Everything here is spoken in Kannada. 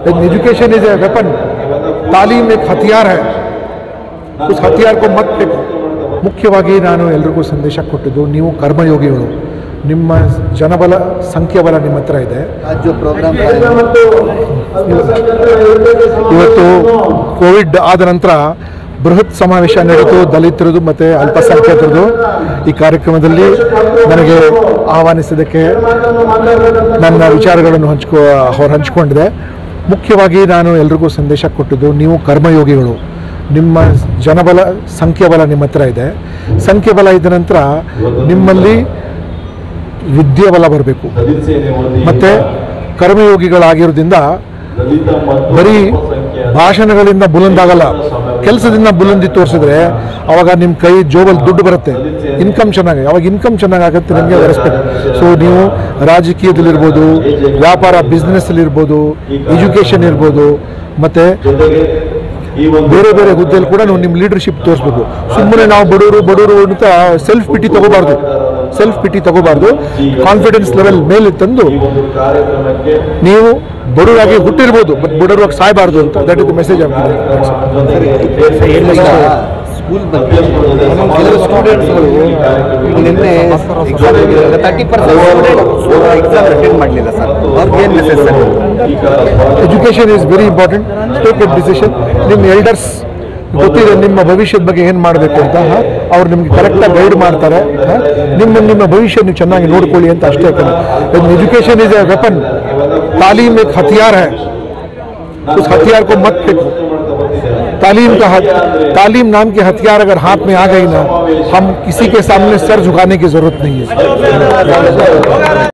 एजुकेशन इज ए वेपन तालीम एक हथियार है उस हथियार को मत फेंको ಮುಖ್ಯವಾಗಿ ನಾನು ಎಲ್ರಿಗೂ ಸಂದೇಶ ಕೊಟ್ಟಿದ್ದು ನೀವು ಕರ್ಮಯೋಗಿಗಳು ನಿಮ್ಮ ಜನಬಲ ಸಂಖ್ಯಾಬಲ ನಿಮ್ಮ ಹತ್ರ ಇದೆ आज जो प्रोग्राम था ಇವತ್ತು ಕೋವಿಡ್ ಆದ ನಂತರ ಬೃಹತ್ ಸಮಾವೇಶ ನಡೆಯಿತು ದಲಿತರದು ಮತ್ತು ಅಲ್ಪಸಂಖ್ಯಾತರದು ಈ ಕಾರ್ಯಕ್ರಮದಲ್ಲಿ ನನಗೆ ಆಹ್ವಾನಿಸಿದ್ದಕ್ಕೆ ನನ್ನ ವಿಚಾರಗಳನ್ನು ಹಂಚ್ಕೊ ಅವ್ರು ಹಂಚ್ಕೊಂಡಿದೆ ಮುಖ್ಯವಾಗಿ ನಾನು ಎಲ್ರಿಗೂ ಸಂದೇಶ ಕೊಟ್ಟಿದ್ದು ನೀವು ಕರ್ಮಯೋಗಿಗಳು ನಿಮ್ಮ ಜನಬಲ ಸಂಖ್ಯಾಬಲ ನಿಮ್ಮ ಹತ್ರ ಇದೆ ಸಂಖ್ಯಾಬಲ ಇದ್ದ ನಂತರ ನಿಮ್ಮಲ್ಲಿ ವಿದ್ಯಾಬಲ ಬರಬೇಕು ಮತ್ತು ಕರ್ಮಯೋಗಿಗಳಾಗಿರೋದ್ರಿಂದ ಬರೀ ಭಾಷಣಗಳಿಂದ ಬುಲಂದಾಗಲ್ಲ ಕೆಲಸದಿಂದ ಬುಲಂದಿ ತೋರಿಸಿದ್ರೆ ಅವಾಗ ನಿಮ್ಮ ಕೈ ಜೋಬಲ್ಲಿ ದುಡ್ಡು ಬರುತ್ತೆ ಇನ್ಕಮ್ ಚೆನ್ನಾಗಿ ಅವಾಗ ಇನ್ಕಮ್ ಚೆನ್ನಾಗಾಗುತ್ತೆ ನಿಮಗೆ ರೆಸ್ಪೆಕ್ಟ್ ಸೊ ನೀವು ರಾಜಕೀಯದಲ್ಲಿರ್ಬೋದು ವ್ಯಾಪಾರ ಬಿಸ್ನೆಸ್ಸಲ್ಲಿರ್ಬೋದು ಎಜುಕೇಷನ್ ಇರ್ಬೋದು ಮತ್ತು ಬೇರೆ ಬೇರೆ ಹುದ್ದೆಯಲ್ಲಿ ಕೂಡ ನೀವು ನಿಮ್ಮ ಲೀಡರ್ಶಿಪ್ ತೋರಿಸ್ಬೇಕು ಸುಮ್ಮನೆ ನಾವು ಬಡವರು ಬಡವರು ಅಂತ ಸೆಲ್ಫ್ ಪಿಟಿ ತಗೋಬಾರ್ದು ಸೆಲ್ಫ್ ಪಿಟಿ ತಗೋಬಾರ್ದು ಕಾನ್ಫಿಡೆನ್ಸ್ ಲೆವೆಲ್ ಮೇಲೆ ತಂದು ನೀವು ಬಡವರಾಗಿ ಹುಟ್ಟಿರ್ಬೋದು ಬಟ್ ಬಡವರಾಗಿ ಸಾಯಬಾರ್ದು ಅಂತ ದಟ್ ಇಸ್ ದ ಮೆಸೇಜ್ ಆಗ್ತದೆ ಸ್ಕೂಲ್ ಬಗ್ಗೆ ಕೆಲವು ಸ್ಟೂಡೆಂಟ್ಸ್ಗಳು ನಿನ್ನೆ ಎಕ್ಸಾಮ್ ಆಗಿರಲ್ಲ thirty percent student exam attend ಮಾಡಲಿಲ್ಲ ಸರ್ ಅವ್ರಿಗೆ ಏನು message sir education is very important take a decision ನಿಮ್ಮ ಎಲ್ಡರ್ಸ್ ಗೊತ್ತಿದೆ ನಿಮ್ಮ ಭವಿಷ್ಯದ ಬಗ್ಗೆ ಏನು ಮಾಡಬೇಕು ಅಂತ ಹ? ಅವ್ರು ನಿಮ್ಗೆ ಕರೆಕ್ಟಾಗಿ ಗೈಡ್ ಮಾಡ್ತಾರೆ ಹ? ನಿಮ್ಮ ನಿಮ್ಮ ಭವಿಷ್ಯ ನೀವು ಚೆನ್ನಾಗಿ ನೋಡ್ಕೊಳ್ಳಿ ಅಂತ ಅಷ್ಟೇ एजुकेशन इज ए वेपन तालीम एक हथियार है उस हथियार को मत फेंको तालीम का हथ, तालीम नाम के हथियार अगर हाथ में आ गई ना हम किसी के सामने सर झुकाने की जरूरत नहीं है